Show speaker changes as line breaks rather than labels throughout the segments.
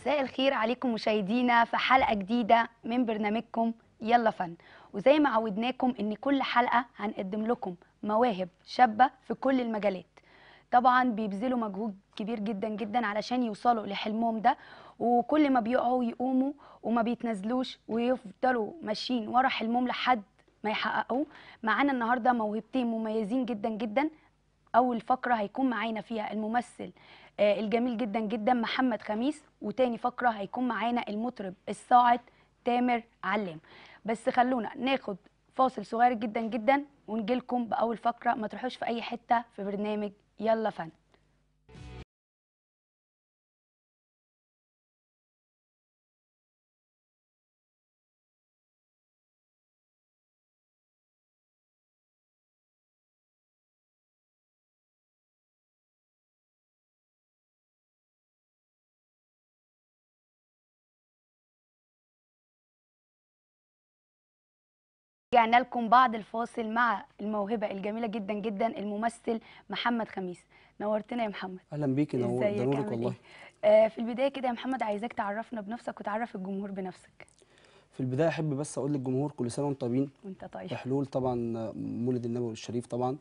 مساء الخير عليكم مشاهدينا في حلقة جديدة من برنامجكم يلا فن وزي ما عودناكم ان كل حلقة هنقدم لكم مواهب شابة في كل المجالات طبعا بيبذلوا مجهود كبير جدا جدا علشان يوصلوا لحلمهم ده وكل ما بيقعوا يقوموا وما بيتنازلوش ويفضلوا ماشيين ورا حلمهم لحد ما يحققوه معانا النهارده موهبتين مميزين جدا جدا اول فقره هيكون معانا فيها الممثل آه، الجميل جدا جدا محمد خميس وتاني فقره هيكون معانا المطرب الصاعد تامر علام بس خلونا ناخد فاصل صغير جدا جدا ونجيلكم باول فقره ما تروحوش في اي حته في برنامج يلا فن رجعنا لكم بعد الفاصل مع الموهبه الجميله جدا جدا الممثل محمد خميس نورتنا يا محمد
اهلا بيكي نور
ازيك
ده نورك
عامل
والله
ايه آه في البدايه كده يا محمد عايزاك تعرفنا بنفسك وتعرف الجمهور بنفسك
في البدايه احب بس اقول للجمهور كل سنه وانتم طيبين
وانت طيب
بحلول طبعا مولد النبوي الشريف طبعا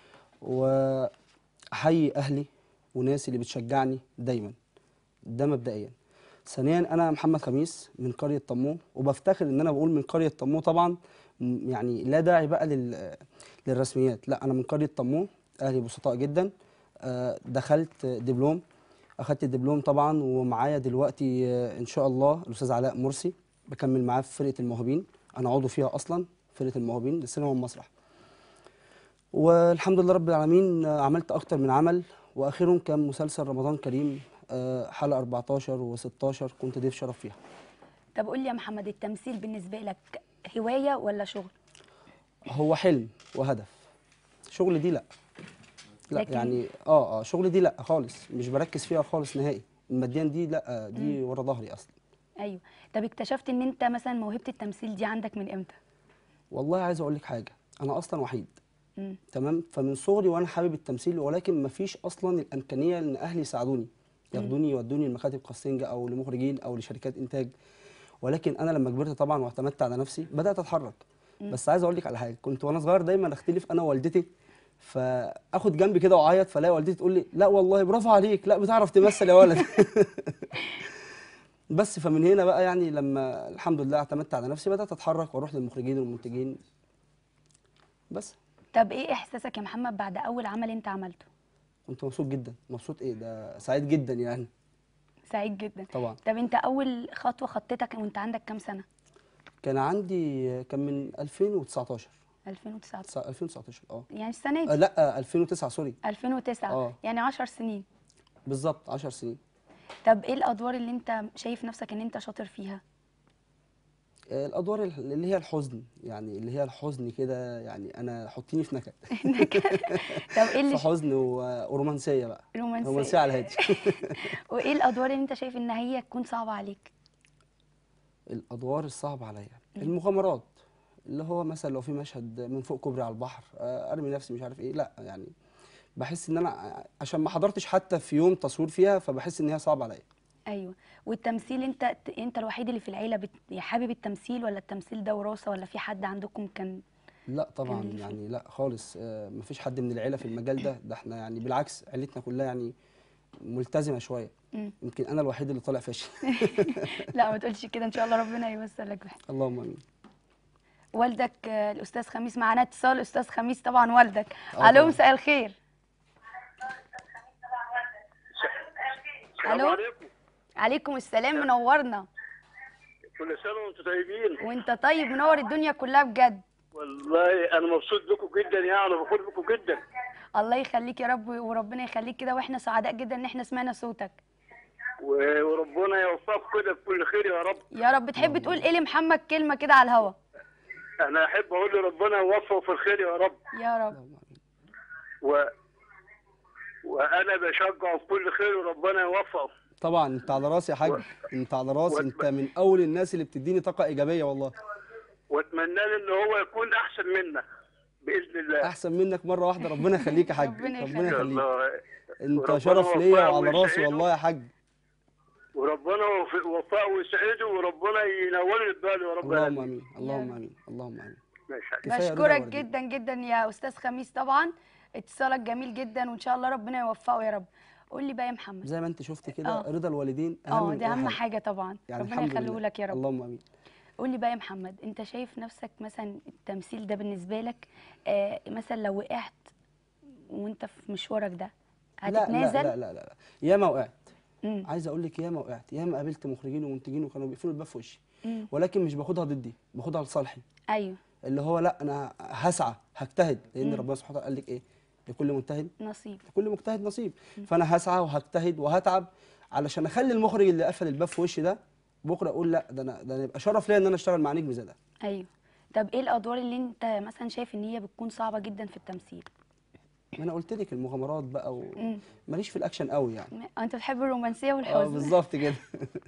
واحيي اهلي وناسي اللي بتشجعني دايما ده مبدئيا ثانيا انا محمد خميس من قريه طموح وبفتخر ان انا بقول من قريه طموح طبعا م- يعني لا داعي بقى لل للرسميات لا انا من قريه طموح اهلي بسطاء جدا آه، دخلت دبلوم اخدت الدبلوم طبعا ومعايا دلوقتي آه، ان شاء الله الاستاذ علاء مرسي بكمل معاه في فرقه الموهوبين انا عضو فيها اصلا فرقه الموهوبين للسينما والمسرح والحمد لله رب العالمين آه، عملت اكتر من عمل واخرهم كان مسلسل رمضان كريم آه، حلقه 14 و16 كنت ضيف شرف فيها
طب قول لي يا محمد التمثيل بالنسبه لك هوايه ولا شغل
هو حلم وهدف شغل دي لا لا
لكن-
يعني اه اه شغل دي لا خالص مش بركز فيها خالص نهائي الماديا دي لا دي ورا ظهري اصلا
ايوه طب اكتشفت ان انت مثلا موهبه التمثيل دي عندك من امتى
والله عايز اقول لك حاجه انا اصلا وحيد
مم.
تمام فمن صغري وانا حابب التمثيل ولكن مفيش اصلا الامكانيه ان اهلي يساعدوني ياخدوني يودوني لمكاتب كاستنج او لمخرجين او لشركات انتاج ولكن انا لما كبرت طبعا واعتمدت على نفسي بدات اتحرك بس عايز اقول لك على حاجه كنت وانا صغير دايما اختلف انا ووالدتي فاخد جنبي كده واعيط فلاقي والدتي تقول لي لا والله برافو عليك لا بتعرف تمثل يا ولد بس فمن هنا بقى يعني لما الحمد لله اعتمدت على نفسي بدات اتحرك واروح للمخرجين والمنتجين بس
طب ايه احساسك يا محمد بعد اول عمل انت عملته
كنت مبسوط جدا مبسوط ايه ده سعيد جدا يعني
سعيد جدا
طبعا
طب انت اول خطوه خطيتك وانت عندك كام سنه
كان عندي كان من 2019
2019
تسع- 2019 اه
يعني السنه
آه،
دي
لا 2009 سوري
2009
آه.
يعني 10 سنين
بالظبط 10 سنين
طب ايه الادوار اللي انت شايف نفسك ان انت شاطر فيها
آه، الادوار ال- اللي هي الحزن يعني اللي هي الحزن كده يعني انا حطيني في نكد
طب ايه اللي
في حزن و- ورومانسيه بقى
رومانسية.
رومانسيه على الهادي
وايه الادوار اللي انت شايف ان هي تكون صعبه عليك
الادوار الصعبه عليا المغامرات اللي هو مثلا لو في مشهد من فوق كوبري على البحر آه، ارمي نفسي مش عارف ايه لا يعني بحس ان انا عشان ما حضرتش حتى في يوم تصوير فيها فبحس ان هي صعبه عليا
ايوه والتمثيل انت انت الوحيد اللي في العيله بت... حابب التمثيل ولا التمثيل ده وراثه ولا في حد عندكم كان
لا طبعا
اللي فيه.
يعني لا خالص آه، مفيش حد من العيله في المجال ده ده احنا يعني بالعكس عيلتنا كلها يعني ملتزمه شويه
مم.
يمكن انا الوحيد اللي طالع فاشل
لا ما تقولش كده ان شاء الله ربنا يوصلك بحاجه
اللهم امين
والدك آه، الاستاذ خميس معانا اتصال استاذ خميس طبعا والدك
آه
الو
طبعاً.
مساء الخير
السلام
ألو؟
عليكم
عليكم السلام منورنا
كل سنه وانتم طيبين
وانت طيب منور الدنيا كلها بجد
والله انا مبسوط بكم جدا يعني بفخر بكم جدا
الله يخليك يا رب وربنا يخليك كده واحنا سعداء جدا ان احنا سمعنا صوتك
و- وربنا يوفقكم كده بكل خير يا رب
يا رب تحب تقول ايه لمحمد كلمه كده على الهوا
انا احب اقول لربنا يوفقه في الخير يا رب
يا رب
اللهم امين
و... وانا بشجعه في كل خير وربنا يوفقه
طبعا انت على راسي يا حاج انت على راسي انت من اول الناس اللي بتديني طاقه ايجابيه والله
واتمنى له ان هو يكون احسن منا باذن الله
احسن منك مره واحده ربنا يخليك يا حاج
ربنا
ربنا
ان شاء
يخليك
الله
انت
وربنا
شرف ليا
يوفقه
وعلى راسي
ويسعده.
والله يا حاج
وربنا يوفق- يوفقه ويسعده وربنا ينور له باله يا رب
اللهم
العالمين.
امين اللهم امين اللهم امين
ماشي يا حبيبي.
كفاية رضا
بشكرك
وردين.
جدا جدا يا استاذ خميس طبعا اتصالك جميل جدا وان شاء الله ربنا يوفقه يا رب قول لي بقى يا محمد
زي ما انت شفت كده
آه.
رضا الوالدين اهم
اه
من
دي
أي
اهم حاجه طبعا
يعني
ربنا
الحمد
يخليه
لله.
لك يا رب
اللهم امين
قول لي بقى يا محمد انت شايف نفسك مثلا التمثيل ده بالنسبه لك آه مثلا لو وقعت وانت في مشوارك ده
لا لا
هتتنازل
لا لا لا ياما وقعت
مم.
عايز اقول لك ياما وقعت ياما قابلت مخرجين ومنتجين وكانوا بيقفلوا الباب في وشي
مم.
ولكن مش باخدها ضدي باخدها لصالحي
ايوه
اللي هو لا انا هسعى هجتهد لان
مم.
ربنا سبحانه وتعالى قال لك ايه لكل مجتهد
نصيب
لكل مجتهد نصيب فانا هسعى وهجتهد وهتعب علشان اخلي المخرج اللي قفل الباب في وشي ده بكره اقول لا ده انا ده انا يبقى شرف ليا ان انا اشتغل مع نجم زي ده
ايوه طب ايه الادوار اللي انت مثلا شايف ان هي بتكون صعبه جدا في التمثيل
ما انا قلت لك المغامرات بقى
مم.
وماليش في الاكشن قوي يعني
م- انت بتحب الرومانسيه
اه
والحزن
بالظبط كده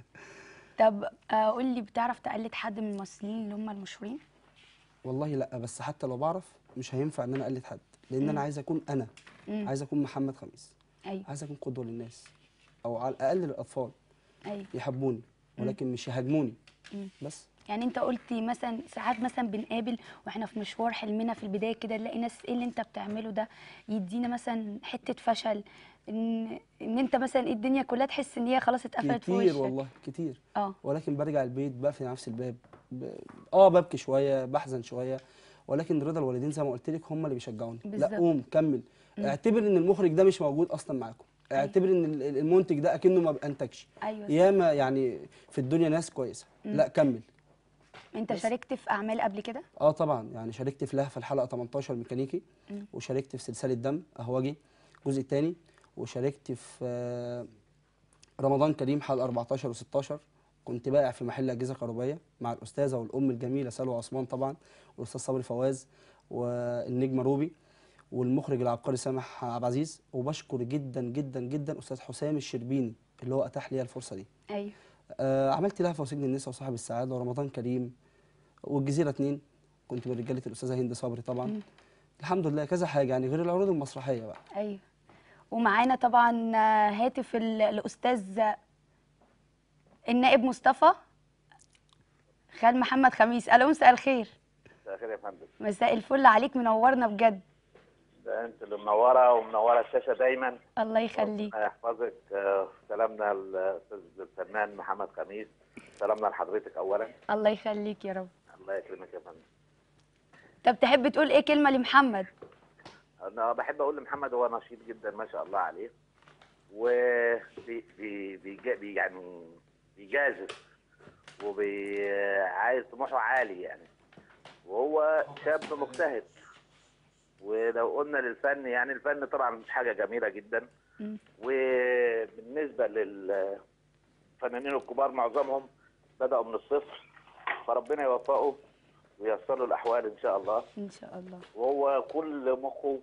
طب آه، قول لي بتعرف تقلد حد من الممثلين اللي هم المشهورين
والله لا بس حتى لو بعرف مش هينفع ان انا اقلد حد لان
مم.
انا عايز اكون انا
مم.
عايز اكون محمد خميس
ايوه
عايز اكون قدوه للناس او على الاقل للاطفال
ايوه
يحبوني ولكن مش يهاجموني
مم.
بس
يعني انت قلتي مثلا ساعات مثلا بنقابل واحنا في مشوار حلمنا في البدايه كده نلاقي ناس ايه اللي انت بتعمله ده يدينا مثلا حته فشل ان ان انت مثلا إيه الدنيا كلها تحس ان هي خلاص اتقفلت في
كتير
وشك
والله كتير
اه
ولكن برجع البيت بقفل نفس الباب ب... اه ببكي شويه بحزن شويه ولكن رضا الوالدين زي ما قلت لك هم اللي بيشجعوني
بالظبط.
لا قوم كمل اعتبر ان المخرج ده مش موجود اصلا معاكم اعتبر ان ال- ال- المنتج ده اكنه ما انتجش
ايوه صح.
ياما يعني في الدنيا ناس كويسه لا كمل
انت شاركت في اعمال قبل كده
اه طبعا يعني شاركت في لهفه الحلقه 18 ميكانيكي
مم.
وشاركت في سلسله دم اهواجي الجزء الثاني وشاركت في آه، رمضان كريم حلقه 14 و16 كنت بائع في محل اجهزه كهربائيه مع الاستاذه والام الجميله سلوى عثمان طبعا والاستاذ صبري فواز والنجمه روبي والمخرج العبقري سامح عبد العزيز وبشكر جدا جدا جدا استاذ حسام الشربيني اللي هو اتاح لي الفرصه دي
ايوه
آه عملت لهفه وسجن النساء وصاحب السعاده ورمضان كريم والجزيره اتنين كنت من رجاله الاستاذه هند صبري طبعا
مم.
الحمد لله كذا حاجه يعني غير العروض المسرحيه بقى
ايوه ومعانا طبعا آه، هاتف ال- الاستاذ النائب مصطفى خال محمد خميس الو مساء الخير
مساء الخير يا فندم
مساء الفل عليك منورنا بجد
ده انت اللي منوره ومنوره الشاشه دايما
الله يخليك
ربنا يحفظك آه، سلامنا للاستاذ الفنان محمد خميس سلامنا لحضرتك اولا
الله يخليك يا رب
الله يكرمك يا فندم
طب تحب تقول ايه كلمه لمحمد
انا بحب اقول لمحمد هو نشيط جدا ما شاء الله عليه وبي بي بيجا- بي يعني بيجازف وعايز طموحه عالي يعني وهو شاب مجتهد ولو قلنا للفن يعني الفن طبعا مش حاجه جميله جدا
مم.
وبالنسبه للفنانين الكبار معظمهم بداوا من الصفر فربنا يوفقه وييسر له الاحوال ان شاء الله
ان شاء الله
وهو كل مخه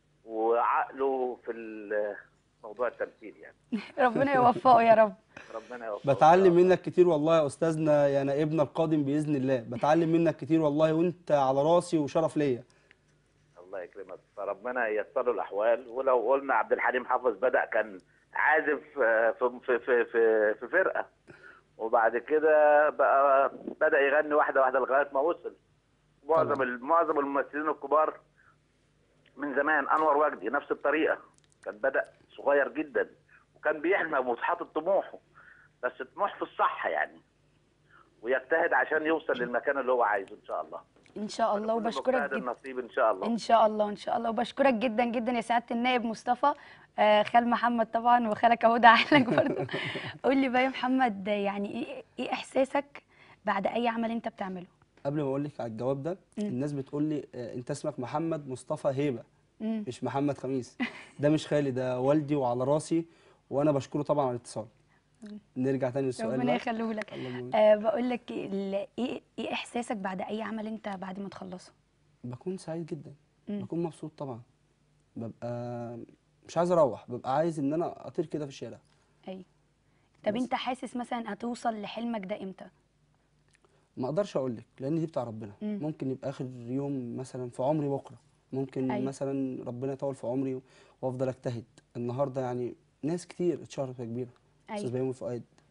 وعقله في ال- موضوع التمثيل يعني
ربنا يوفقه يا رب
ربنا يوفقه
بتعلم منك كتير والله يا استاذنا يا نائبنا القادم باذن الله بتعلم منك كتير والله وانت على راسي وشرف ليا
الله يكرمك فربنا ييسر له الاحوال ولو قلنا عبد الحليم حافظ بدا كان عازف آه، في في في في, في فرقه وبعد كده بقى بدا يغني واحده واحده لغايه ما وصل معظم
طبعا.
ال- معظم الممثلين الكبار من زمان انور وجدي نفس الطريقه كان بدا صغير جدا وكان بيحلم وحاطط طموحه بس طموح في الصح يعني ويجتهد عشان يوصل للمكان اللي هو عايزه ان شاء الله
ان شاء الله
كل
وبشكرك
مجتهد
جدا
النصيب ان شاء الله
ان شاء الله ان شاء الله وبشكرك جدا جدا يا سعاده النائب مصطفى آه خال محمد طبعا وخالك اهو دعالك برضه قول لي بقى يا محمد يعني ايه ايه احساسك بعد اي عمل انت بتعمله
قبل ما اقول لك على الجواب ده
مم.
الناس بتقول لي آه، انت اسمك محمد مصطفى هيبه
مم.
مش محمد خميس ده مش خالي ده والدي وعلى راسي وانا بشكره طبعا على الاتصال نرجع تاني للسؤال
ربنا
بقى.
يخليه لك
اللهم آمين.
آه بقول لك ال- ايه ايه احساسك بعد اي عمل انت بعد ما تخلصه
بكون سعيد جدا
مم.
بكون مبسوط طبعا ببقى مش عايز اروح ببقى عايز ان انا اطير كده في الشارع
ايوه طب
بس.
انت حاسس مثلا هتوصل لحلمك ده امتى
ما اقدرش اقول لك لان دي بتاع ربنا
مم.
ممكن يبقى اخر يوم مثلا في عمري بكره ممكن
أيوة.
مثلا ربنا يطول في عمري وافضل اجتهد النهارده يعني ناس كتير اتشهرت يا كبيره استاذ
ايوه
بيومي فؤاد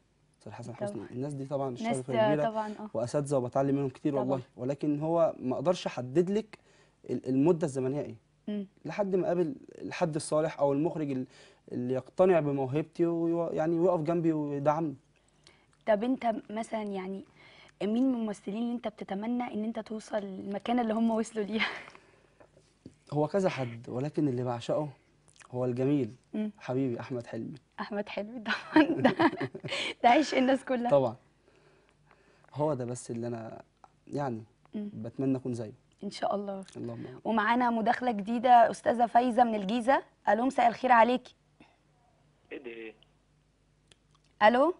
استاذ حسن
طبعا.
حسني الناس دي طبعا
ناس
اشتغلت كبيره
طبعا اه
واساتذه وبتعلم منهم كتير
طبعا.
والله ولكن هو ما اقدرش احدد لك ال- المده الزمنيه ايه
مم.
لحد ما اقابل الحد الصالح او المخرج ال- اللي يقتنع بموهبتي ويعني ويقف جنبي ويدعمني
طب انت مثلا يعني مين من الممثلين اللي انت بتتمنى ان انت توصل للمكانه اللي هم وصلوا ليها
هو كذا حد ولكن اللي بعشقه هو الجميل
مم.
حبيبي احمد حلمي
احمد حلمي طبعا ده ده عيش الناس كلها
طبعا هو ده بس اللي انا يعني
مم.
بتمنى اكون زيه
ان شاء الله
اللهم آمين.
ومعانا مداخله جديده استاذه فايزه من الجيزه الو مساء الخير عليكي
ايه ده ايه
الو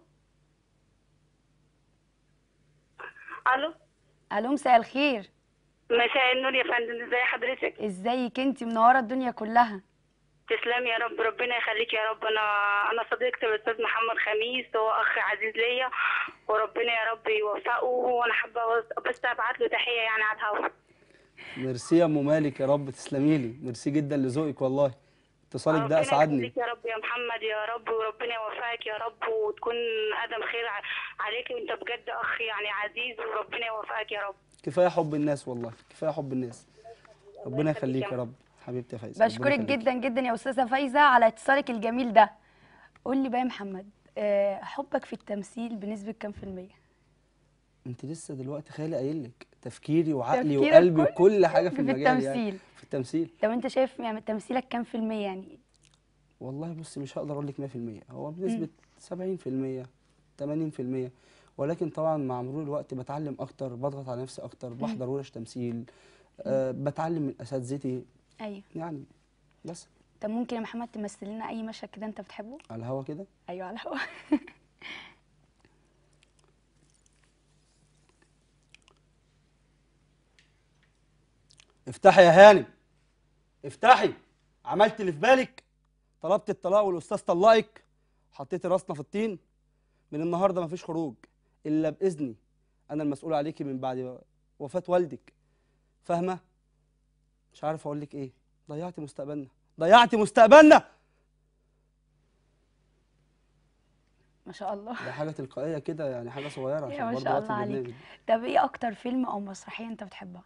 الو
الو مساء الخير
مساء النور يا فندم ازي حضرتك
ازيك انت منوره الدنيا كلها
تسلمي يا رب ربنا يخليك يا رب انا انا صديقه الاستاذ محمد خميس هو اخ عزيز ليا وربنا يا رب يوفقه وانا حابه بس ابعت له تحيه يعني على الهوا
ميرسي يا ام مالك يا رب تسلمي لي ميرسي جدا لذوقك والله اتصالك ده
ربنا
اسعدني
يخليك يا رب يا محمد يا رب وربنا يوفقك يا رب وتكون ادم خير ع- عليك وانت بجد اخ يعني عزيز وربنا يوفقك يا رب
كفايه حب الناس والله كفايه حب الناس ربنا
يخليك
يخليك
يا
يا رب حبيبتي يا فايزه ربنا
بشكرك
يخليكي.
جدا جدا يا استاذه فايزه على اتصالك الجميل ده قول لي بقى يا محمد آه، حبك في التمثيل بنسبه كام في الميه
انت لسه دلوقتي خالي قايل لك تفكيري وعقلي
تفكيرك
وقلبي
كله
وكل حاجه في
في
المجال يعني
التمثيل.
في التمثيل
طب انت شايف يعني تمثيلك كام في الميه يعني
والله بصي مش هقدر اقول لك 100% هو بنسبه 70% 80% ولكن طبعا مع مرور الوقت بتعلم اكتر بضغط على نفسي اكتر بحضر ورش تمثيل أه بتعلم من اساتذتي
ايوه
يعني بس
طب ممكن يا محمد تمثل لنا اي مشهد كده انت بتحبه
على الهوا كده
ايوه على الهوا
افتحي يا هانم افتحي عملت اللي في بالك طلبت الطلاق والاستاذ طلقك حطيتي راسنا في الطين من النهارده مفيش خروج الا باذني انا المسؤول عليكي من بعد وفاه والدك فاهمه مش عارف اقول لك ايه ضيعتي مستقبلنا ضيعتي مستقبلنا
ما شاء الله
ده حاجه تلقائيه كده يعني حاجه صغيره
يا
عشان
ما
برضه
شاء
وقت
الله عليك.
البرنامج
طب ايه اكتر فيلم او مسرحيه انت بتحبها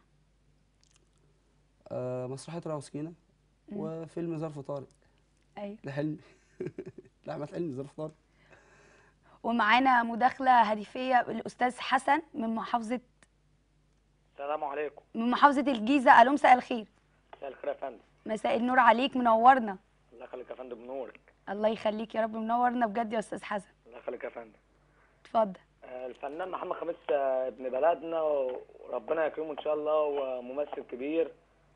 آه مسرحيه رأى وسكينه وفيلم ظرف طارق
ايوه
لحلمي لاحمد حلمي ظرف طارق
ومعانا مداخله هدفيه الاستاذ حسن من محافظه
السلام عليكم
من محافظه الجيزه الو مساء الخير
مساء الخير يا فندم
مساء النور عليك منورنا
الله يخليك يا فندم نورك
الله يخليك يا رب منورنا بجد يا استاذ حسن
الله يخليك يا فندم
اتفضل
آه، الفنان محمد خميس آه، ابن بلدنا وربنا يكرمه ان شاء الله وممثل كبير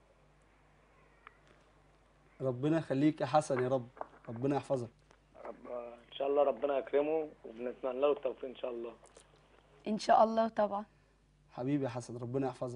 ربنا يخليك يا حسن يا رب ربنا يحفظك
رب آه، ان شاء الله ربنا يكرمه وبنتمنى له التوفيق ان شاء الله
ان شاء الله طبعا
حبيبي يا حسن ربنا يحفظك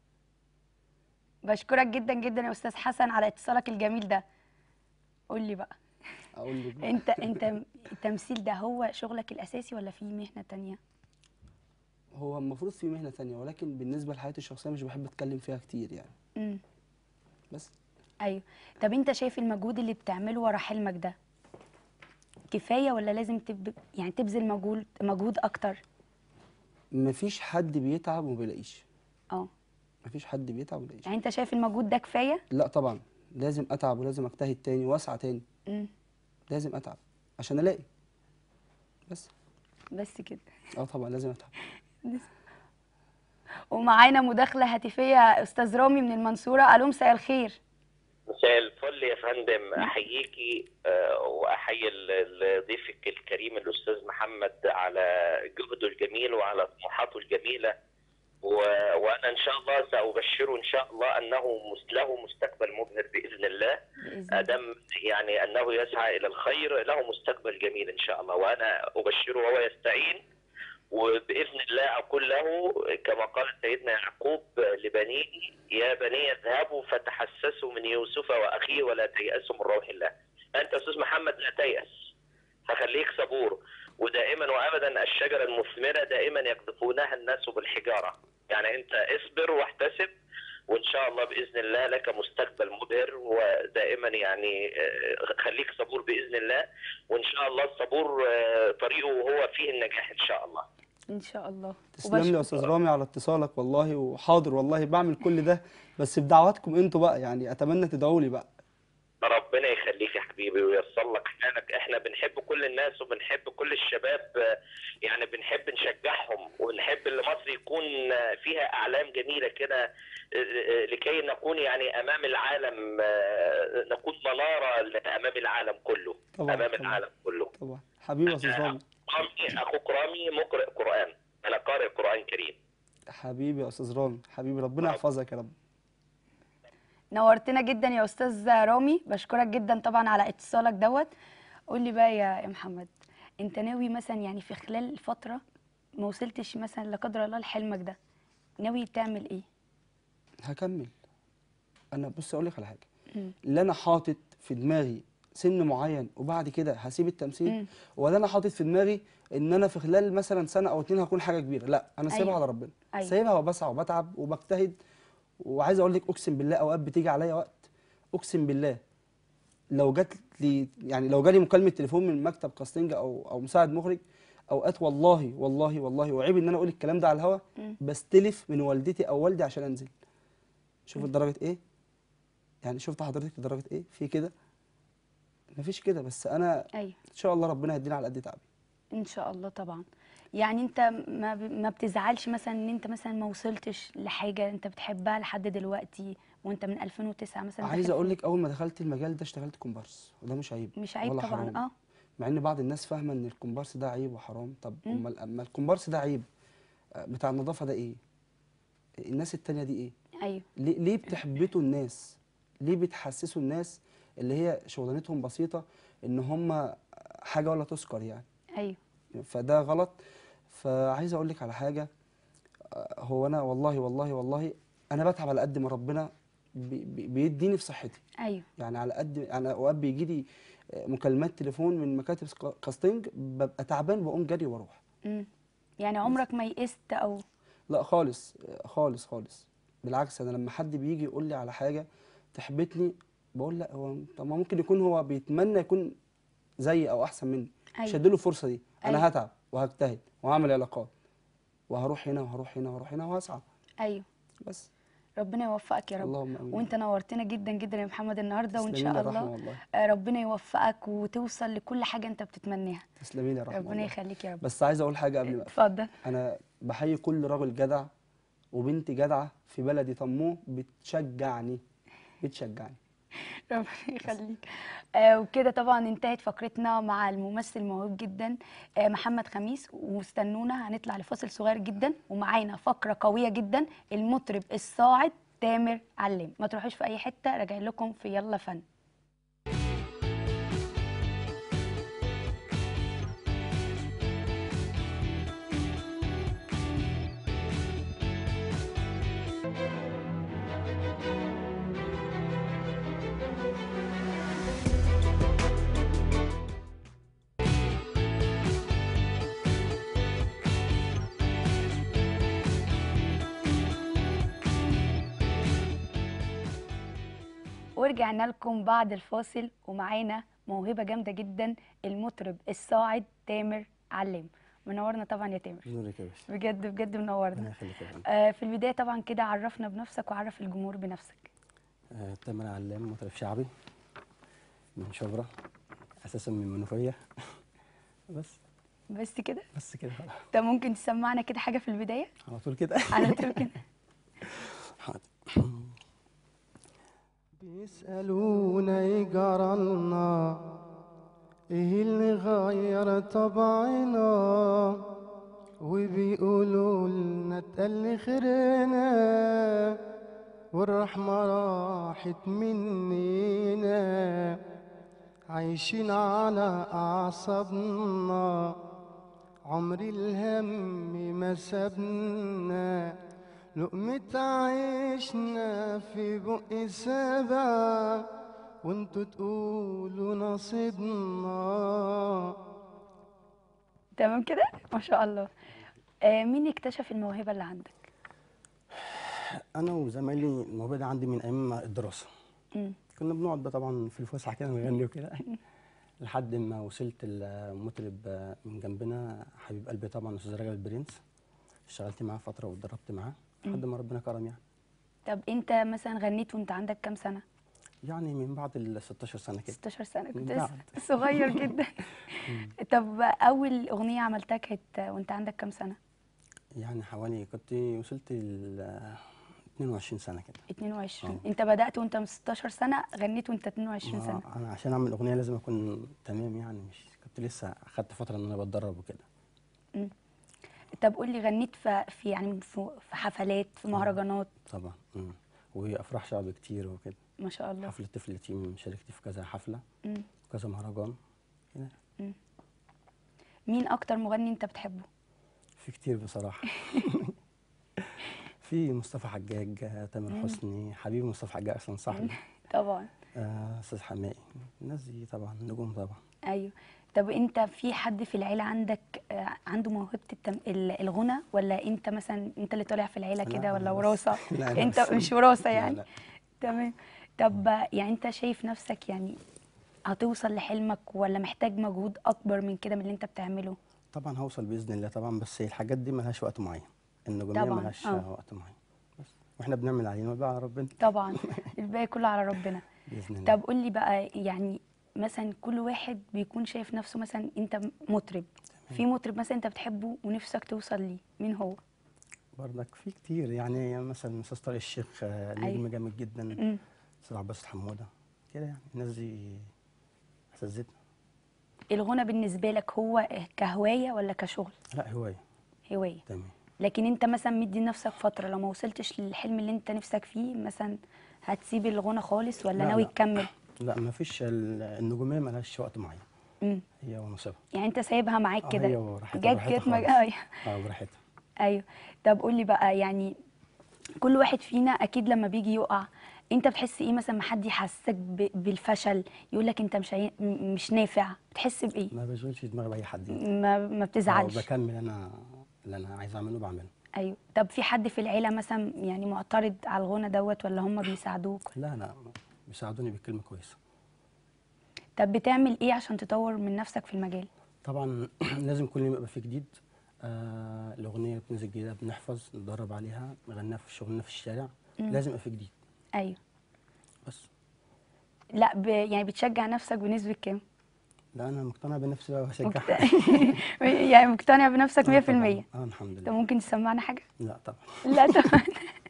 بشكرك جدا جدا يا استاذ حسن على اتصالك الجميل ده قول لي بقى
اقول لك بقى.
انت انت التمثيل ده هو شغلك الاساسي ولا في مهنه تانية
هو المفروض في مهنة تانية ولكن بالنسبة لحياتي الشخصية مش بحب اتكلم فيها كتير يعني
امم
بس
ايوه طب انت شايف المجهود اللي بتعمله ورا حلمك ده كفايه ولا لازم تب... يعني تبذل مجهود مجهود اكتر
مفيش حد بيتعب وما بيلاقيش
اه
مفيش حد بيتعب وما بيلاقيش
يعني انت شايف المجهود ده كفايه
لا طبعا لازم اتعب ولازم اجتهد تاني واسعى تاني
امم
لازم اتعب عشان الاقي بس
بس كده
اه طبعا لازم اتعب
ومعانا مداخله هاتفيه استاذ رامي من المنصوره الو مساء الخير
مساء الفل يا فندم احييكي آه، واحيي ال- ال- ضيفك الكريم الاستاذ محمد على جهده الجميل وعلى طموحاته الجميله و... وانا ان شاء الله سابشره ان شاء الله انه مس- له مستقبل مبهر باذن الله
باذن الله
ادم يعني انه يسعى الى الخير له مستقبل جميل ان شاء الله وانا ابشره وهو يستعين وباذن الله اقول له كما قال سيدنا يعقوب لبنيه يا بني اذهبوا فتحسسوا من يوسف واخيه ولا تيأسوا من روح الله. انت استاذ محمد لا تيأس فخليك صبور ودائما وابدا الشجره المثمره دائما يقذفونها الناس بالحجاره يعني انت اصبر واحتسب وان شاء الله باذن الله لك مستقبل مبهر ودائما يعني آه، خليك صبور باذن الله وان شاء الله الصبور آه، طريقه هو فيه النجاح ان شاء الله
ان شاء الله
تسلم لي يا
وبشكر-
استاذ رامي على اتصالك والله وحاضر والله بعمل كل ده بس بدعواتكم انتوا بقى يعني اتمنى تدعوا لي بقى
ربنا يخليك يا حبيبي وييسر لك حالك احنا بنحب كل الناس وبنحب كل الشباب آه، يعني بنحب نشجعهم ونحب ان مصر يكون آه، فيها اعلام جميله كده آه، آه، لكي نكون يعني امام العالم آه، نكون مناره امام العالم كله
طبعاً،
امام
طبعاً.
العالم كله
طبعا حبيبي يا استاذ رامي
رامي اخوك رامي مقرئ قران انا قارئ قران كريم
حبيبي يا استاذ رامي حبيبي ربنا يحفظك يا رب
نورتنا جدا يا استاذ رامي بشكرك جدا طبعا على اتصالك دوت قول لي بقى يا يا محمد انت ناوي مثلا يعني في خلال الفتره ما وصلتش مثلا لا قدر الله لحلمك ده ناوي تعمل ايه
هكمل انا بص اقول لك على حاجه
مم.
لا انا حاطط في دماغي سن معين وبعد كده هسيب التمثيل
مم.
ولا انا حاطط في دماغي ان انا في خلال مثلا سنه او اتنين هكون حاجه كبيره لا انا سايبها
أيوة.
على ربنا
أيوة.
سايبها وبسعى وبتعب وبجتهد وعايز اقول لك اقسم بالله اوقات بتيجي عليا وقت اقسم بالله لو جات لي يعني لو جالي مكالمه تليفون من مكتب كاستنج او او مساعد مخرج اوقات والله والله والله وعيب ان انا اقول الكلام ده على الهوا
مم.
بستلف من والدتي او والدي عشان انزل شوف درجه ايه يعني شفت حضرتك درجه ايه في كده مفيش كده بس انا
ايوه
ان شاء الله ربنا هيدينا على قد تعبي
ان شاء الله طبعا يعني انت ما ب- ما بتزعلش مثلا ان انت مثلا ما وصلتش لحاجه انت بتحبها لحد دلوقتي وانت من 2009 مثلا
عايز
داخل
اقول لك اول ما دخلت المجال ده اشتغلت كومبارس وده مش عيب
مش عيب
ولا
طبعا
حرام.
اه
مع ان بعض الناس فاهمه ان الكومبارس ده عيب وحرام طب
مم.
امال اما الكومبارس ده عيب آه، بتاع النظافه ده ايه الناس التانية دي ايه
ايوه
ليه, ليه بتحبطوا الناس ليه بتحسسوا الناس اللي هي شغلانتهم بسيطه ان هم حاجه ولا تذكر يعني
ايوه
فده غلط فعايز اقول لك على حاجه آه، هو انا والله والله والله انا بتعب على قد ما ربنا بي- بي- بيديني في صحتي
ايوه
يعني على قد انا اوقات بيجي لي مكالمات تليفون من مكاتب سكا- كاستنج ببقى تعبان بقوم جري واروح
امم يعني عمرك ما يئست او
لا خالص خالص خالص بالعكس انا لما حد بيجي يقول لي على حاجه تحبطني بقول لا هو طب ما ممكن يكون هو بيتمنى يكون زيي او احسن مني مش
ايوه
هديله الفرصه دي انا
أيوة.
هتعب وهجتهد وهعمل علاقات وهروح هنا وهروح هنا وهروح هنا وهسعى
ايوه
بس
ربنا يوفقك يا رب
اللهم امين
وانت نورتنا جدا جدا يا محمد النهارده وان
تسلمي لي
شاء
يا رحمه
الله
والله
آه، ربنا يوفقك وتوصل لكل حاجه انت بتتمناها
تسلمي لي يا رحمه
ربنا
والله
يخليك يا رب
بس عايز اقول حاجه قبل ما أقفل.
اتفضل
انا بحيي كل راجل جدع وبنت جدعه في بلدي طموح بتشجعني بتشجعني
ربنا يخليك آه وكده طبعا انتهت فقرتنا مع الممثل الموهوب جدا آه محمد خميس واستنونا هنطلع لفاصل صغير جدا ومعانا فقره قويه جدا المطرب الصاعد تامر علام ما تروحوش في اي حته راجع لكم في يلا فن ورجعنا لكم بعد الفاصل ومعانا موهبه جامده جدا المطرب الصاعد تامر علام منورنا طبعا يا تامر
نورك يا باشا
بجد بجد
ربنا
منورنا
يخليك يا فندم
آه في البدايه طبعا كده عرفنا بنفسك وعرف الجمهور بنفسك
آه، تامر علام مطرب شعبي من شبرا اساسا من منوفيه بس
بس كده
بس كده خلاص.
طب ممكن تسمعنا كده حاجه في البدايه
على طول كده
على طول كده
حاضر
بيسألونا يجرالنا ايه اللي غير طبعنا وبيقولوا لنا اتقل خيرنا والرحمة راحت مننا عايشين على أعصابنا عمر الهم ما سابنا لقمة عيشنا في بق سبع وانتوا تقولوا نصيبنا
تمام كده ما شاء الله آه مين اكتشف الموهبه اللي عندك
انا وزمايلي الموضوع ده عندي من ايام الدراسه
مم.
كنا بنقعد بقى طبعا في الفسحه كده نغني وكده لحد ما وصلت المطرب من جنبنا حبيب قلبي طبعا استاذ رجب البرنس اشتغلت معاه فتره واتدربت معاه لحد ما ربنا كرم يعني
طب انت مثلا غنيت وانت عندك كام سنه
يعني من بعد ال 16 سنه كده
16 سنه كنت
بعد.
لسه صغير جدا طب اول اغنيه عملتها كانت وانت عندك كام سنه
يعني حوالي كنت وصلت ل 22 سنه كده
22
آه.
انت بدات وانت من 16 سنه غنيت وانت 22 سنه
آه، انا عشان اعمل اغنيه لازم اكون تمام يعني مش كنت لسه اخدت فتره ان انا بتدرب وكده
طب قول لي غنيت في في يعني في في حفلات في مهرجانات
طبعا مم. وافراح شعبي كتير وكده
ما شاء الله
حفله طفل يتيم شاركت في كذا حفله
مم.
وكذا مهرجان كده
مين اكتر مغني انت بتحبه
في كتير بصراحه في مصطفى حجاج آه، تامر حسني حبيبي مصطفى حجاج اصلا صاحبي
طبعا
آه، استاذ حمائي الناس دي طبعا نجوم طبعا
ايوه طب انت في حد في العيله عندك آه، عنده موهبه التم... ال- الغنى ولا انت مثلا انت اللي طالع في العيله
لا،
كده
أنا
ولا
بس.
وراثه
لا، أنا
انت
بس.
مش وراثه
لا،
يعني
لا.
تمام طب آه، يعني انت شايف نفسك يعني هتوصل لحلمك ولا محتاج مجهود اكبر من كده من اللي انت بتعمله
طبعا هوصل باذن الله طبعا بس الحاجات دي ملهاش وقت معين النجوميه
طبعاً،
ملهاش
آه.
وقت معين بس واحنا بنعمل علينا وبقى على ربنا
طبعا الباقي كله على ربنا
باذن الله
طب قول لي بقى يعني مثلا كل واحد بيكون شايف نفسه مثلا انت مطرب في مطرب مثلا انت بتحبه ونفسك توصل ليه مين هو
برضك في كتير يعني مثلا استاذ طارق الشيخ آه، نجم
أيوة.
جامد جدا
مم.
استاذ عباس حموده كده يعني الناس دي اساتذتنا
الغنى بالنسبه لك هو كهوايه ولا كشغل
لا هوايه
هوايه
تمام
لكن انت مثلا مدي لنفسك فتره لو ما وصلتش للحلم اللي انت نفسك فيه مثلا هتسيب الغنى خالص ولا
لا،
ناوي
لا.
تكمل
لا ما فيش ال- النجوميه ملهاش وقت معين
مم.
هي ونصيبها
يعني انت سايبها معاك
آه،
كده
هي وراحتها
جت
براحتها
جت مج...
خالص.
ايوه
اه براحتها
ايوه طب قول لي بقى يعني كل واحد فينا اكيد لما بيجي يقع انت بتحس ايه مثلا ما حد يحسسك ب... بالفشل يقول لك انت مش عي... م- مش نافع بتحس بايه
ما بشغلش دماغي باي حد يعني.
ما ما
آه،
بتزعلش
وبكمل انا اللي انا عايز اعمله بعمله
ايوه طب في حد في العيله مثلا يعني معترض على الغنى دوت ولا هم بيساعدوك
لا لا بيساعدوني بكلمه كويسه
طب بتعمل ايه عشان تطور من نفسك في المجال
طبعا لازم كل يوم يبقى في جديد آه الاغنيه بتنزل جديده بنحفظ نتدرب عليها نغنيها في شغلنا في الشارع
مم.
لازم يبقى في جديد
ايوه
بس
لا ب... يعني بتشجع نفسك بنسبه كام
لا انا مقتنع بنفسي بقى
مقت...
وهشجعها
يعني مقتنع بنفسك 100%
آه طبعاً. اه الحمد
طب
لله
ممكن تسمعنا حاجه
لا طبعا
لا طبعا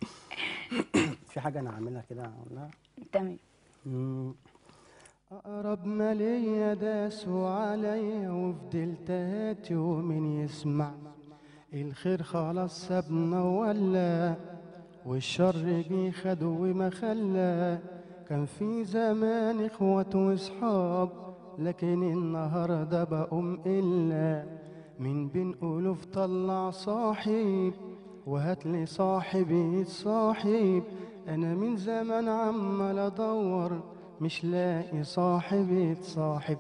في حاجه انا عاملها كده لا
تمام
مم.
أقرب ما ليا داسوا عليا وفضلت هاتي ومن يسمع الخير خلاص سابنا ولا والشر جه خد وما خلى كان في زمان اخوات واصحاب لكن النهارده بقوم الا من بين الوف طلع صاحب وهات لي صاحب يتصاحب انا من زمان عمال ادور مش لاقي صاحب يتصاحب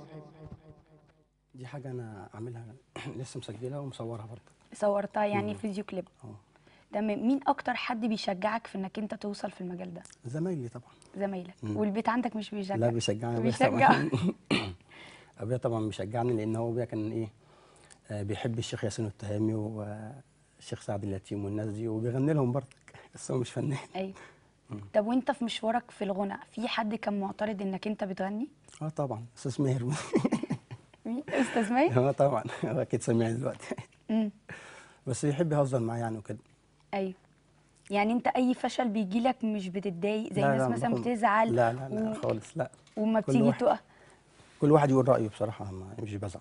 دي حاجه انا عاملها لسه مسجلها ومصورها برضه
صورتها يعني
مم.
فيديو كليب
اه
تمام مين اكتر حد بيشجعك في انك انت توصل في المجال ده
زمايلي طبعا
زمايلك
مم.
والبيت عندك مش بيشجع
لا بيشجعني بس
بيشجع.
طبعا ابويا طبعا بيشجعني لان هو ابويا كان ايه آه، بيحب الشيخ ياسين التهامي والشيخ سعد اليتيم والناس دي وبيغني لهم برضك بس هو مش فنان
ايوه طب وانت في مشوارك في الغنى في حد كان معترض انك انت بتغني
اه طبعا استاذ ماهر
مين استاذ مي
اه طبعا هو اكيد سامعني دلوقتي
امم
بس يحب يهزر معايا يعني وكده
ايوه يعني انت اي فشل بيجي لك مش بتتضايق زي
لا،
الناس
لا،
مثلا
باخد-
بتزعل
لا لا لا
و-
خالص لا
وما
كل
بتيجي
واحد.
تقع
كل واحد يقول رايه بصراحه ما مش بزعل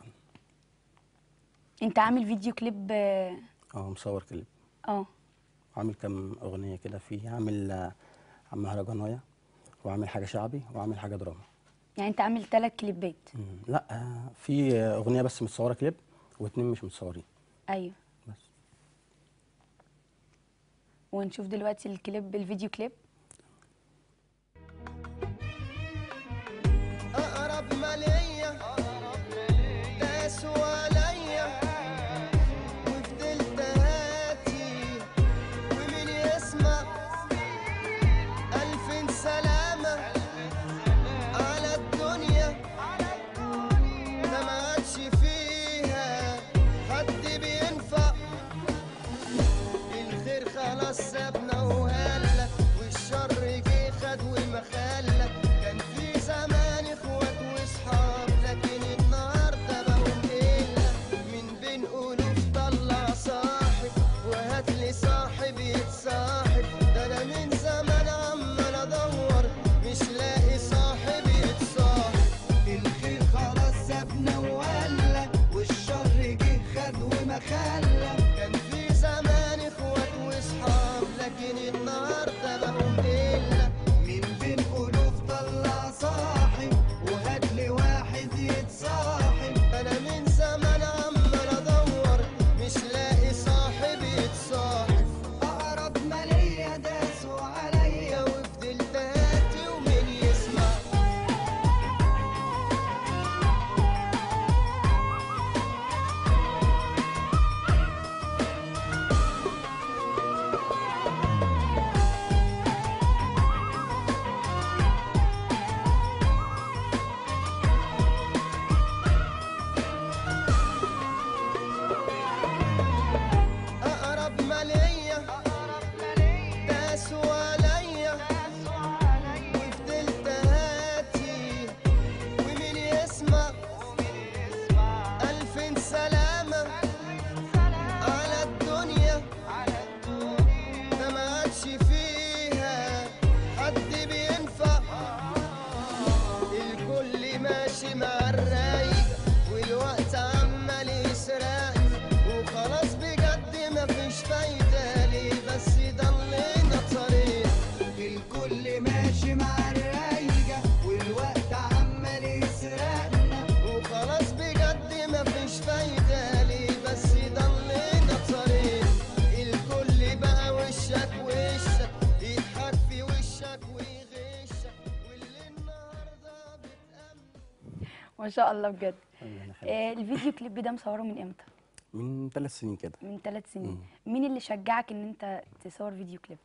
انت عامل فيديو كليب اه
اه مصور كليب
آه.
عامل كام اغنيه كده فيه عامل آه، مهرجانايه وعامل حاجه شعبي وعامل حاجه دراما
يعني انت عامل ثلاث كليبات
مم. لا آه، في آه، اغنيه بس متصوره كليب واتنين مش متصورين
ايوه
بس
ونشوف دلوقتي الكليب الفيديو كليب
أقرب ما ليا داسوا عليا وفضلت هاتي ومين يسمع ولا كان في زمان اخوات واصحاب لكن النهارده بقوا قله من بين الوف طلع صاحب وهات لي واحد يتصاحب انا من زمان عمال ادور مش لاقي صاحب يتصاحب اقرب ما ليا داسوا عليا وفضلت هاتي ومين يسمع اقرب ما ليا داسوا عليا وفضلت هاتي ومين يسمع الف سلامة على الدنيا ده ما عادش فيها حد بينفع الكل ماشي مع الرايق والوقت عمال يسرقني وخلاص بجد مفيش فايدة ليه بس ضلينا طريق الكل ماشي مع الرايقة والوقت عمال يسرقنا وخلاص بجد مفيش فايدة ليه بس ضلينا طريق الكل بقى وشك وشك يضحك في وشك ويغشك واللي النهارده بتأمن
ما شاء الله بجد
الله يخليك.
آه الفيديو كليب ده مصوره من امتى
من ثلاث سنين كده
من ثلاث سنين مين اللي شجعك ان انت تصور فيديو كليب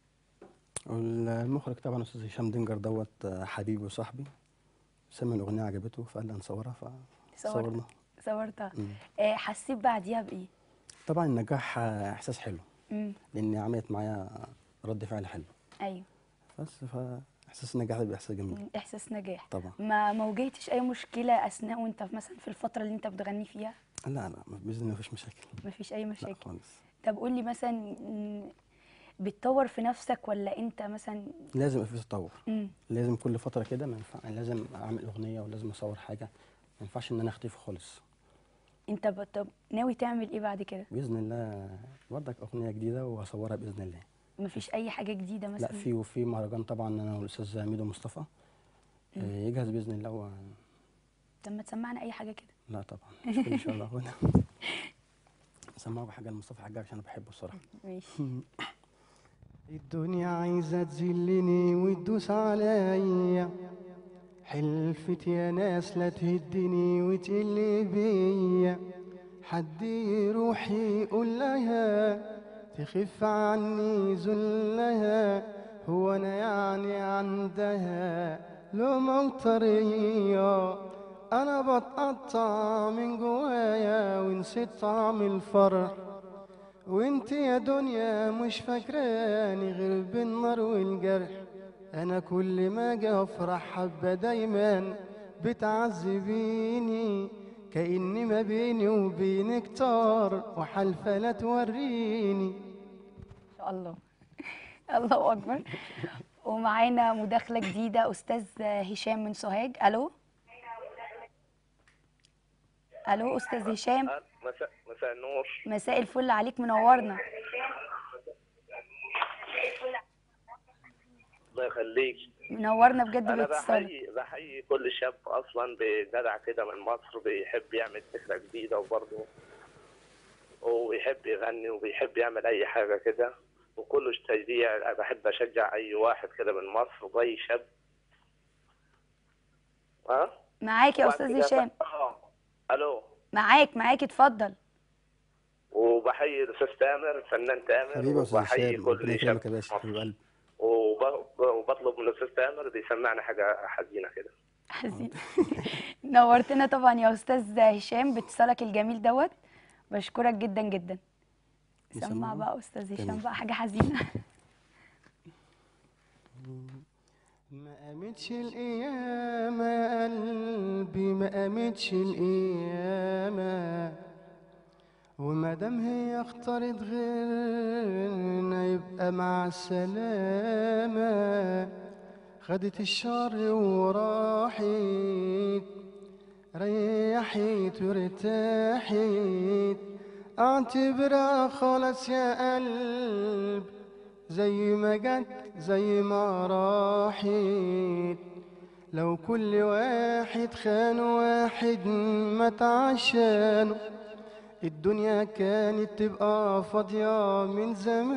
والمخرج طبعا استاذ هشام دينجر دوت آه، حبيبي وصاحبي سمع الاغنيه عجبته فقال لي هنصورها فصورنا
صورت صورتها
مم.
آه حسيت بعديها بايه
طبعا النجاح آه، احساس حلو
امم
لان عملت معايا رد فعل حلو
ايوه
بس فاحساس النجاح ده بيبقى احساس جميل
مم، احساس نجاح
طبعا
ما ما واجهتش اي مشكله اثناء وانت مثلا في الفتره اللي انت بتغني فيها
لا لا باذن الله مفيش مشاكل
مفيش اي
لا
مشاكل
خالص
طب قول لي مثلا مم، بتطور في نفسك ولا انت مثلا
لازم يبقى في تطور
مم.
لازم كل فتره كده ما ينفع لازم اعمل اغنيه ولازم اصور حاجه ما ينفعش ان انا اختفي خالص
انت بت- ناوي تعمل ايه بعد كده
باذن الله برضك اغنيه جديده واصورها باذن الله
مفيش اي حاجه جديده مثلا
لا في وفي مهرجان طبعا انا والاستاذ ميدو مصطفى آه، يجهز باذن الله و...
طب ما تسمعنا اي حاجه كده
لا طبعا مش كل ان شاء الله هنا سمعوا حاجه لمصطفى حجاج عشان انا بحبه الصراحه
ماشي
الدنيا عايزة تذلني وتدوس عليا حلفت يا ناس لا تهدني وتقل بيا حد يروح يقول لها تخف عني ذلها هو انا يعني عندها لومة وطرية انا بتقطع من جوايا ونسيت طعم الفرح وانت يا دنيا مش فاكراني غير بالنار والجرح انا كل ما اجي افرح حبه دايما بتعذبيني كاني ما بيني وبينك طار وحالفه لا توريني
ان شاء الله الله اكبر ومعانا مداخله جديده استاذ هشام من سوهاج الو الو استاذ هشام
مساء مساء النور
مساء الفل عليك منورنا
الله يخليك
منورنا بجد
انا
باتصالك
بحيي بحيي كل شاب اصلا بجدع كده من مصر بيحب يعمل فكره جديده وبرضه وبيحب يغني وبيحب يعمل اي حاجه كده وكله تشجيع أنا بحب اشجع اي واحد كده من مصر واي شاب ها
معاك يا
وبعد
استاذ
كده
هشام
ب- اه الو
معاك معاك اتفضل
وبحيي الاستاذ تامر الفنان تامر
حبيبي يا استاذ
وبحيي
هشام
كل
ربنا
شاب
يكرمك يا باشا
مصر.
حبيب قلبي
وب- وبطلب من الاستاذ تامر بيسمعنا حاجه حزينه كده
حزين نورتنا طبعا يا استاذ هشام باتصالك الجميل دوت بشكرك جدا جدا سمع
نسمعه؟
بقى استاذ هشام
تمام.
بقى حاجه حزينه
ما قامتش القيامة يا قلبي ما قامتش القيامة وما دام هي اختارت غيرنا يبقى مع السلامة خدت الشر وراحت ريحت وارتاحت اعتبرها خلاص يا قلب زي ما جت زي ما راحت لو كل واحد خان واحد مات عشانه الدنيا كانت تبقى فاضية من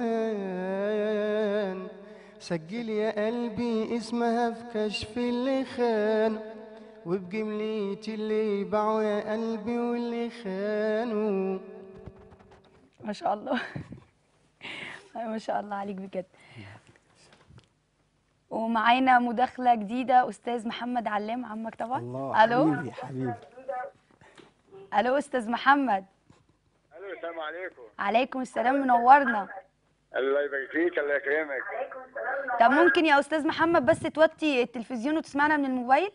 زمان سجل يا قلبي اسمها في كشف اللي خانه وبجملة اللي باعوا يا قلبي واللي خانوا
ما شاء الله ما شاء الله عليك بجد ومعانا مداخلة جديدة أستاذ محمد علام عمك طبعا
الله
ألو
حبيبي حبيبي
ألو أستاذ محمد
الو السلام عليكم
عليكم السلام منورنا
الله يبارك فيك الله يكرمك
طب ممكن يا أستاذ محمد بس توطي التلفزيون وتسمعنا من الموبايل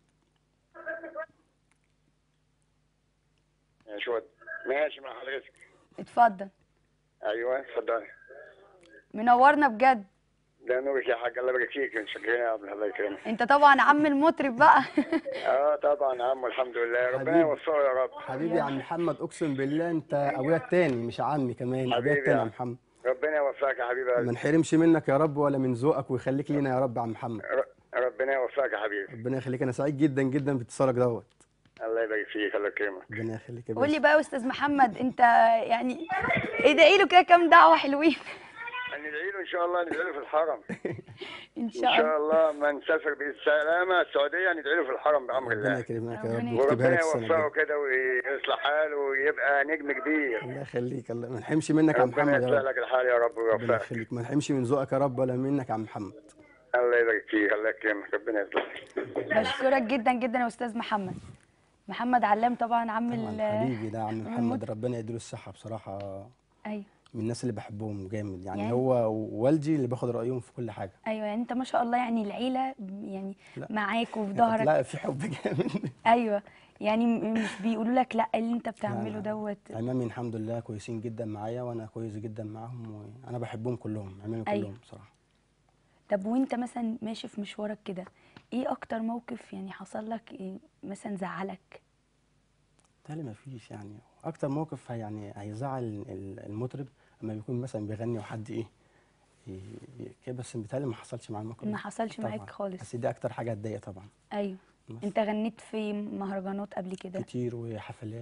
يا شو ماشي مع حضرتك
اتفضل
ايوه اتفضل
منورنا بجد
ده نورك يا حاج الله يبارك فيك متشكرين يا ابن الله يكرمك
انت طبعا عم المطرب بقى
اه طبعا يا عم الحمد لله ربنا
حبيبي.
يوفقه يا رب
حبيبي يا عم محمد اقسم بالله انت ابويا التاني مش عمي كمان ابويا
حبيبي
التاني
يا
يا محمد
ربنا يوفقك يا حبيبي
ما
قلبي.
نحرمش منك يا رب ولا من ذوقك ويخليك لينا يا رب يا عم محمد
ر- ربنا يوفقك يا حبيبي
ربنا يخليك انا سعيد جدا جدا باتصالك دوت
الله يبارك فيك الله يكرمك
ربنا يخليك يا
قول لي
باشا
بقى يا أستاذ محمد أنت يعني ادعي له كده كام دعوة حلوين
ندعي له ان شاء الله ندعي له في الحرم
إن
ان
شاء الله
شاء الله ما نسافر بالسلامه السعوديه ندعي له في الحرم بامر
ربنا
الله
يكرمك يا
ربنا
رب
يكرمك.
ويكتبها
وربنا
لك السنه
يوفقه
الجايه
كده ويصلح حاله ويبقى نجم كبير
الله يخليك الله ما نحرمش منك يا عم
ربنا
محمد يا
يصلح
رب
لك الحال يا رب
ربنا
ويوفقك
يخليك ما نحرمش من ذوقك يا رب ولا منك يا عم محمد
الله يبارك فيك الله يكرمك ربنا يصلحك
بشكرك جدا جدا يا أستاذ محمد محمد علام طبعا عم
طبعا
ال
حبيبي ده عم
عم
محمد
المطرب.
ربنا يديله الصحه بصراحه
أيوه
من الناس اللي بحبهم جامد يعني,
يعني-
هو ووالدي اللي باخد رايهم في كل حاجه
ايوه يعني انت ما شاء الله يعني العيله يعني
لا.
معاك وفي ظهرك
لا في حب جامد
ايوه يعني م- مش بيقولوا لك لا اللي انت
لا،
بتعمله
لا.
دوت
عمامي الحمد لله كويسين جدا معايا وانا كويس جدا معاهم وانا بحبهم كلهم عمامي
أيوة.
كلهم بصراحه
طب وانت مثلا ماشي في مشوارك كده ايه اكتر موقف يعني حصل لك إيه مثلا زعلك
بالتالي ما فيش يعني اكتر موقف هي- يعني هيزعل ال- المطرب اما بيكون مثلا بيغني وحد ايه ي- ي- كده بس بالتالي ما حصلش معايا الموقف
ما
ده.
حصلش
طبعاً.
معاك خالص.
بس دي اكتر حاجه هتضايق طبعا
ايوه
بس.
انت غنيت في مهرجانات قبل كده
كتير وحفلات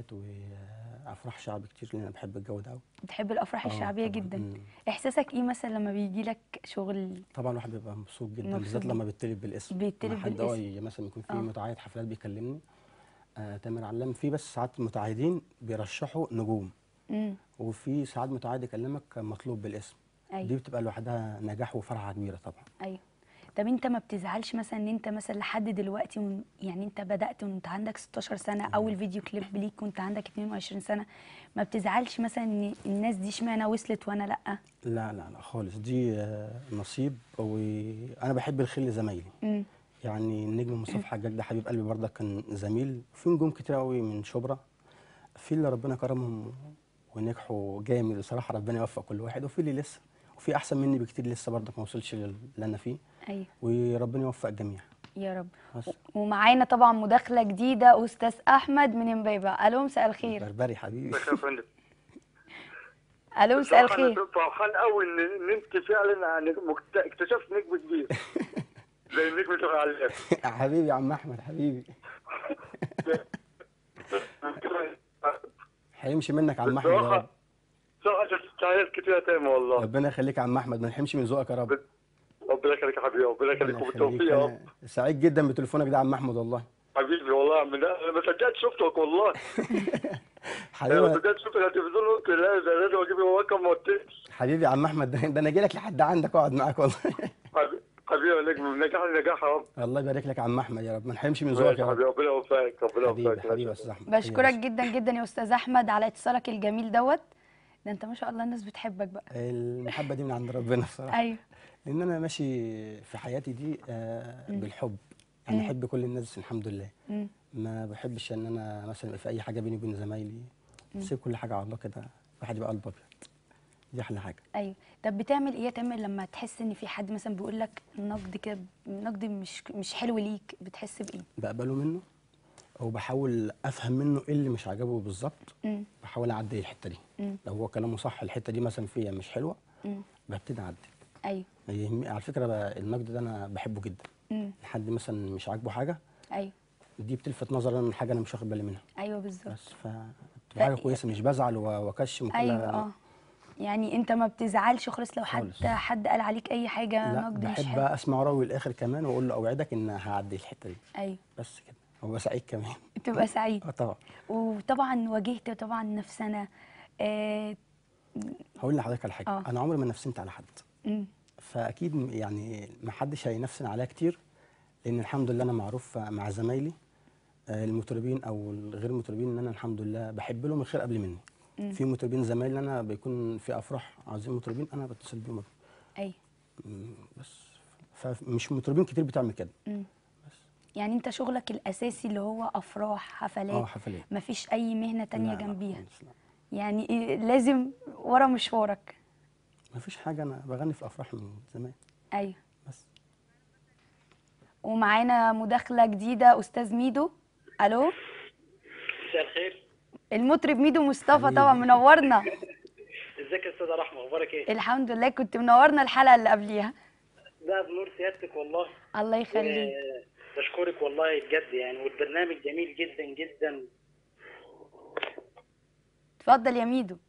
وافراح شعب كتير لان انا بحب الجو ده قوي
بتحب الافراح
آه،
الشعبيه
طبعاً.
جدا
مم.
احساسك ايه مثلا لما بيجي لك شغل
طبعا الواحد بيبقى مبسوط جدا
مبسوط
بالذات
جداً.
لما بيطلب بالاسم
بيطلب
مع حد
بالاسم.
اه ي- مثلا يكون في
آه.
متعايد حفلات بيكلمني آه تامر علام في بس ساعات متعايدين بيرشحوا نجوم
امم
وفي ساعات متعايد يكلمك مطلوب بالاسم
ايوه
دي بتبقى لوحدها نجاح وفرحه كبيره طبعا
ايوه طب انت ما بتزعلش مثلا ان انت مثلا لحد دلوقتي ون- يعني انت بدأت وانت عندك 16 سنة اول فيديو كليب ليك وانت عندك 22 سنة ما بتزعلش مثلا ان الناس دي اشمعنى وصلت وانا لا
لا لا لا خالص دي آه، نصيب وانا بحب الخير لزمايلي
امم
يعني النجم مصطفى حجاج ده حبيب قلبي برضك كان زميل في نجوم كتير قوي من شبرا في اللي ربنا كرمهم ونجحوا جامد بصراحه ربنا يوفق كل واحد وفي اللي لسه وفي احسن مني بكتير لسه برضك ما وصلش للي انا فيه
ايوه
وربنا يوفق الجميع
يا رب
بس
ومعانا طبعا مداخلة جديدة استاذ احمد من امبابة الو مساء الخير
بربري حبيبي
يا فندم
الو مساء
بصراحة
الخير
أنا فرحان قوي ان ان انت فعلا يعني مكت- اكتشفت نجم كبير زي النجم اللي علام
حبيبي يا عم احمد حبيبي هيمشي منك يا عم احمد يا رب
صراحة تستاهل كتير يا تامر والله
ربنا يخليك يا عم احمد ما نحرمش من ذوقك يا رب
ربنا يخليك يا حبيبي ربنا يخليك
ربنا
وبالتوفيق
يخليك
يا رب
انا سعيد جدا بتليفونك ده يا عم احمد والله
حبيبي والله من انا ما صدقت شفتك والله انا
حبيبي
ما صدقت شفتك على التلفزيون قلت لا ده لازم اجيب رقم ما قلتش
حبيبي يا عم احمد ده, ده انا جاي لك لحد عندك اقعد معاك والله
حبيبي حبيبي يا نجم من نجاح لنجاح يا رب
الله يبارك لك يا عم احمد يا رب ما نحرمش من ذوقك
ماشي
يا
يا
رب
حبيبي ربنا يوفقك ربنا
حبيبي
يوفقك
حبيبي يا استاذ احمد
بشكرك جدا جدا يا استاذ احمد على اتصالك الجميل دوت ده انت ما شاء الله الناس بتحبك بقى
المحبه دي من عند ربنا بصراحه
ايوه
لان انا ماشي في حياتي دي آه بالحب يعني
مم.
احب كل الناس الحمد لله
مم.
ما بحبش ان انا مثلا يبقى في اي حاجه بيني وبين زمايلي بسيب كل حاجه على الله كده الواحد يبقى قلب ابيض دي احلى حاجه
ايوه طب بتعمل ايه يا تامر لما تحس ان في حد مثلا بيقول لك نقد كده نقد مش مش حلو ليك بتحس بايه
بقبله منه وبحاول افهم منه ايه اللي مش عاجبه بالظبط
مم.
بحاول اعدي الحته دي
مم.
لو هو كلامه صح الحته دي مثلا فيا مش حلوه
مم.
ببتدي اعدل
ايوه
يهمني- على فكره بقى المجد ده انا بحبه جدا
مم.
حد مثلا مش عاجبه حاجه
ايوه
دي بتلفت نظري انا حاجه انا مش واخد بالي منها
ايوه بالظبط
بس ف بتبقى حاجه كويسه مش بزعل و- واكشم وكده
ايوه اه يعني انت ما بتزعلش خالص لو حد
خالص.
حد قال عليك اي حاجه
لا
نقد مش
بحب
حلو
اسمع راوي الاخر كمان واقول له اوعدك ان هعدي الحته دي
ايوه
بس كده وابقى سعيد كمان
تبقى سعيد
اه طبعا
وطبعا واجهت طبعا نفسنا آه
هقول لحضرتك على حاجه
آه.
انا عمري ما نفسنت على حد
مم.
فاكيد م- يعني ما حدش هينفسن عليا كتير لان الحمد لله انا معروف مع زمايلي آه، المطربين او الغير المطربين ان انا الحمد لله بحب لهم الخير قبل مني
مم.
في مطربين زمايلي انا بيكون في افراح عايزين مطربين انا بتصل بيهم
ايوه
مم، بس فمش مطربين كتير بتعمل كده
مم. يعني انت شغلك الاساسي اللي هو افراح حفلات
اه حفلات
مفيش اي مهنه تانية
لا، لا
جنبيها
خالص، لا.
يعني إيه لازم ورا مشوارك
ما فيش حاجه انا بغني في الافراح من زمان
ايوه
بس
ومعانا مداخله جديده استاذ ميدو الو
مساء الخير
المطرب ميدو مصطفى
حبيبي.
طبعا منورنا
ازيك يا استاذه رحمه اخبارك ايه؟
الحمد لله كنت منورنا الحلقه اللي قبليها
لا بنور سيادتك والله
الله يخليك
و- بشكرك والله بجد يعني والبرنامج جميل جدا جدا
اتفضل يا ميدو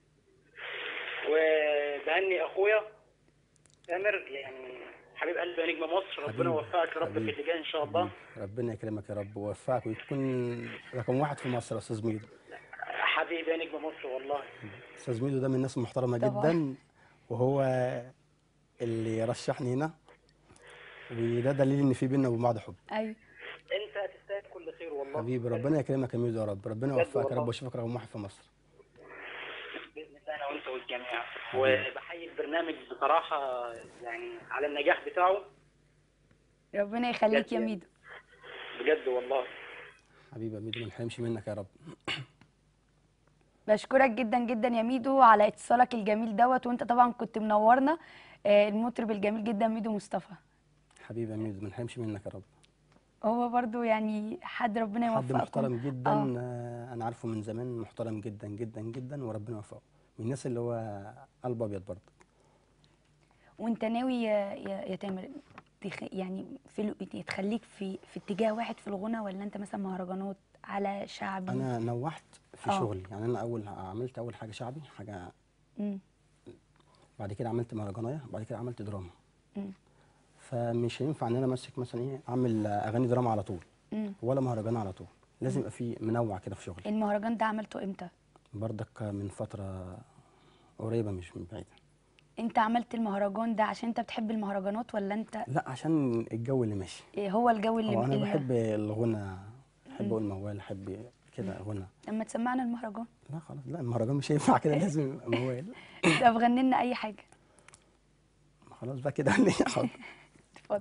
وبهني اخويا تامر يعني حبيب قلبي يا نجم مصر ربنا
حبيبي،
يوفقك يا رب في
حبيبي،
اللي جاي ان شاء الله
ربنا يكرمك يا رب ويوفقك وتكون رقم واحد في مصر يا استاذ ميدو
حبيبي يا نجم مصر والله
استاذ ميدو ده من الناس المحترمه
طبعا.
جدا وهو اللي رشحني هنا وده دليل ان في بينا وبين بعض حب
ايوه
انت هتستاهل كل خير والله
حبيبي ربنا يكرمك يا ميدو يا رب ربنا
بجد
يوفقك يا
والله.
رب ويشوفك رقم واحد في مصر
باذن الله انا وانت والجميع وبحيي البرنامج بصراحه يعني على النجاح بتاعه
ربنا يخليك
بجد
يا
يعني.
ميدو
بجد والله
حبيبي يا ميدو ما نحرمش منك يا رب
بشكرك جدا جدا يا ميدو على اتصالك الجميل دوت وانت طبعا كنت منورنا آه، المطرب الجميل جدا ميدو مصطفى
حبيبي يا ميدو ما نحرمش منك يا رب
هو برضو يعني حد ربنا
حد
يوفقكم
محترم جدا
آه.
آه، انا عارفه من زمان محترم جدا جدا جدا وربنا يوفقه من الناس اللي هو قلبه ابيض برضه
وانت ناوي يا, يا, يا تامر تخ... يعني في ال- تخليك في في اتجاه واحد في الغنى ولا انت مثلا مهرجانات على شعبي
انا نوعت في
آه.
شغلي يعني انا اول عملت اول حاجه شعبي حاجه
مم.
بعد كده عملت مهرجانيه بعد كده عملت دراما
مم.
فمش هينفع ان انا امسك مثلا ايه اعمل اغاني دراما على طول
مم.
ولا مهرجان على طول لازم يبقى في منوع كده في شغلي
المهرجان ده عملته امتى
بردك من فتره قريبه مش من بعيده
انت عملت المهرجان ده عشان انت بتحب المهرجانات ولا انت
لا عشان الجو اللي ماشي
إيه هو الجو اللي
هو انا
اللي-
بحب الغنى بحب اقول موال احب كده غنى
لما تسمعنا المهرجان
لا خلاص لا المهرجان مش هينفع كده لازم يبقى موال
طب غني لنا اي حاجه
خلاص بقى كده ليه حاضر
اتفضل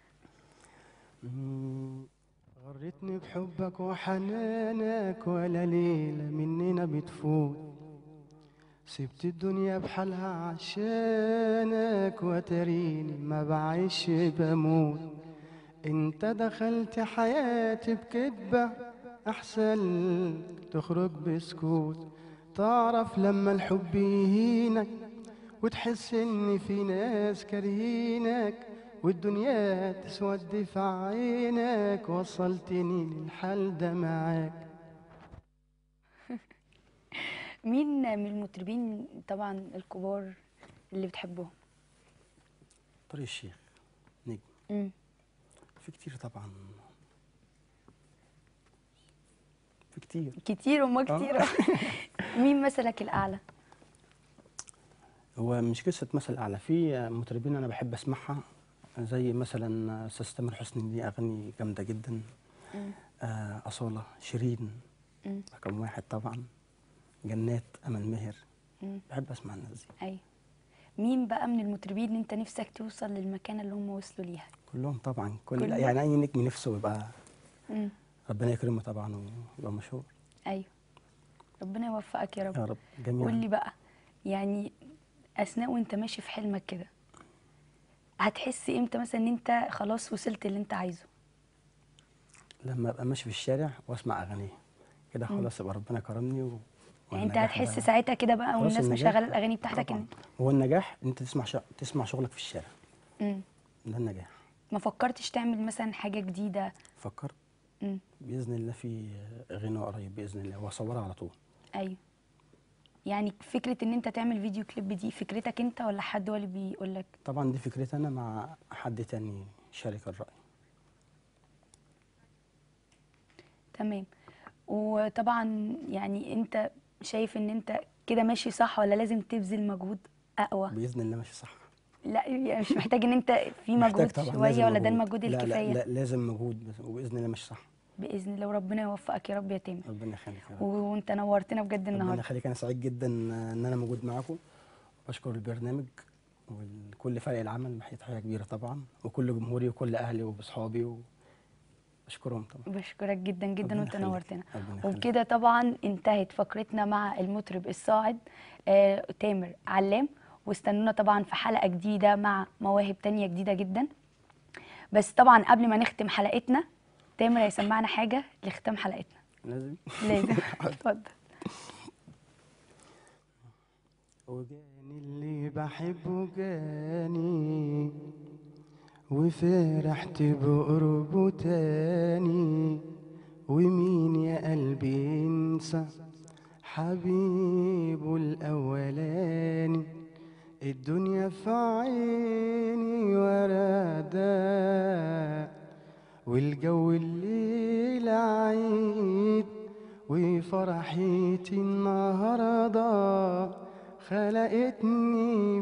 مم.
غرتني بحبك وحنانك ولا ليلة مننا بتفوت سبت الدنيا بحالها عشانك وتريني ما بعيش بموت انت دخلت حياتي بكدبة احسن تخرج بسكوت تعرف لما الحب يهينك وتحس ان في ناس كارهينك والدنيا تسود في عينك وصلتني للحال ده معاك
مين من المطربين طبعا الكبار اللي بتحبهم
طريق الشيخ نجم
مم.
في كتير طبعا في كتير
كتير وما
آه.
كتير مين مثلك الاعلى
هو مش قصة مثل أعلى في مطربين أنا بحب أسمعها زي مثلا أستاذ تامر حسني ليه أغاني جامدة جدا
مم.
آه، أصالة شيرين
مم.
رقم واحد طبعا جنات أمل ماهر
مم.
بحب أسمع الناس دي
ايوه مين بقى من المطربين اللي انت نفسك توصل للمكانه اللي هم وصلوا ليها
كلهم طبعا كل
كلهم؟
يعني أي نجم نفسه يبقى
مم.
ربنا يكرمه طبعا ويبقى مشهور
ايوه ربنا يوفقك يا رب
يا رب
قول
جميعا
لي بقى يعني اثناء وانت ماشي في حلمك كده هتحس امتى مثلا ان انت خلاص وصلت اللي انت عايزه
لما ابقى ماشي في الشارع واسمع اغانيه كده
مم.
خلاص يبقى ربنا كرمني و...
يعني انت
والنجاح
هتحس
بقى-
ساعتها كده بقى
خلاص
والناس
النجاح
مشغله الاغاني بتاعتك
طبعاً.
ان
هو النجاح ان انت تسمع ش... تسمع شغلك في الشارع
مم.
ده النجاح
ما فكرتش تعمل مثلا حاجه جديده
فكرت
مم.
باذن الله في غنى قريب باذن الله واصورها على طول
ايوه يعني فكره ان انت تعمل فيديو كليب دي فكرتك انت ولا حد هو اللي بيقول لك
طبعا دي فكرتي انا مع حد تاني شارك الراي
تمام وطبعا يعني انت شايف ان انت كده ماشي صح ولا لازم تبذل مجهود اقوى
باذن الله ماشي صح
لا يعني مش محتاج ان انت في
محتاج
مجهود
طبعاً،
شويه
لازم
ولا ده
مجهود.
المجهود
لا
الكفايه
لا لا لازم مجهود بس وباذن الله ماشي صح
باذن الله وربنا يوفقك يا رب يا تامر
ربنا يخليك يا رب.
و- وانت نورتنا بجد
ربنا
النهارده
يخليك انا سعيد جدا ان انا موجود معاكم بشكر البرنامج وكل فريق العمل محيي تحيه كبيره طبعا وكل جمهوري وكل اهلي واصحابي و... بشكرهم طبعا
بشكرك جدا جدا
ربنا
وانت
يخليك.
نورتنا
ربنا يخليك.
وبكده طبعا انتهت فقرتنا مع المطرب الصاعد آه تامر علام واستنونا طبعا في حلقة جديدة مع مواهب تانية جديدة جدا بس طبعا قبل ما نختم حلقتنا تامر هيسمعنا حاجة لختام حلقتنا
لازم
لازم اتفضل
وجاني اللي بحبه جاني وفرحت بقربه تاني ومين يا قلبي ينسى حبيبه الأولاني الدنيا في عيني ورداء والجو الليل عيد وفرحتي النهارده خلقتني